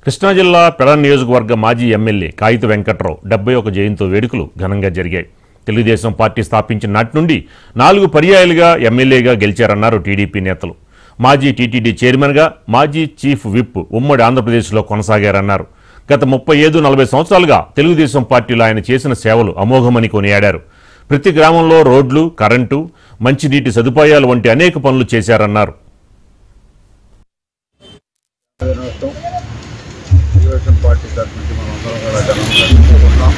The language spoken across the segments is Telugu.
కృష్ణా జిల్లా పెడ నియోజకవర్గ మాజీ ఎమ్మెల్యే కాగిత వెంకట్రావు డెబ్బై ఒక జయంతో వేడుకలు ఘనంగా జరిగాయి తెలుగుదేశం పార్టీ స్థాపించిన నాటి నుండి నాలుగు పర్యాయాలుగా ఎమ్మెల్యేగా గెలిచారన్నారు టీడీపీ నేతలు మాజీ టీటీడీ చైర్మన్గా మాజీ చీఫ్ విప్ ఉమ్మడి ఆంధ్రప్రదేశ్లో కొనసాగారన్నారు గత ముప్పై ఐదు నలభై సంవత్సరాలుగా తెలుగుదేశం పార్టీలో ఆయన చేసిన సేవలు అమోఘమని కొనియాడారు ప్రతి గ్రామంలో రోడ్లు కరెంటు మంచినీటి సదుపాయాలు వంటి అనేక పనులు చేశారన్నారు దినోత్సవం తెలుగుదేశం పార్టీ తరఫు నుంచి మనం అందరం కూడా ఘనంగా జరుపుకుంటున్నాం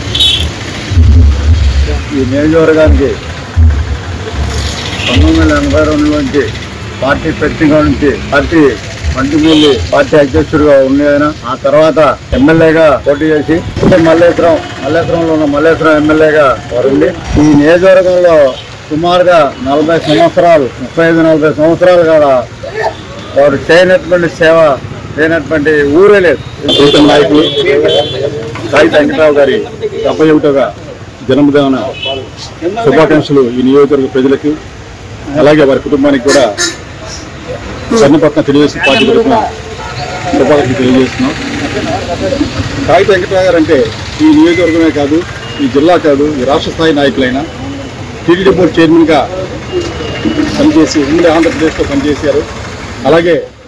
ఈ నియోజకవర్గానికి పంతొమ్మిది వందల ఎనభై రెండు నుంచి పార్టీ పెట్టిగా నుంచి పార్టీ మంటిమూలి పార్టీ అధ్యక్షుడిగా ఉండి ఆయన ఆ తర్వాత ఎమ్మెల్యేగా పోటీ చేసి మల్లేశ్వరం మల్లేశ్వరంలో ఉన్న మల్లేశ్వరం ఎమ్మెల్యేగా వారు ఉండి ఈ నియోజకవర్గంలో సుమారుగా నలభై సంవత్సరాలు ముప్పై ఐదు నలభై సంవత్సరాలు కూడా వారు చేయనటువంటి సేవ చేయనటువంటి ఊరే లేదు నూతన నాయకులు సాయి వెంకటరావు గారి డెబ్బై ఒకటోగా జన్మదిన శుభాకాంక్షలు ఈ నియోజకవర్గ ప్రజలకు అలాగే వారి కుటుంబానికి కూడా పక్కన తెలుగుదేశం పార్టీ తరఫున శుభాకాంక్షలు తెలియజేస్తున్నాం సాయి వెంకటరావు గారు అంటే ఈ నియోజకవర్గమే కాదు ఈ జిల్లా కాదు ఈ రాష్ట్ర స్థాయి నాయకులైన టీటీడీ బోర్డు చైర్మన్గా పనిచేసి ఉమ్మడి ఆంధ్రప్రదేశ్లో పనిచేశారు అలాగే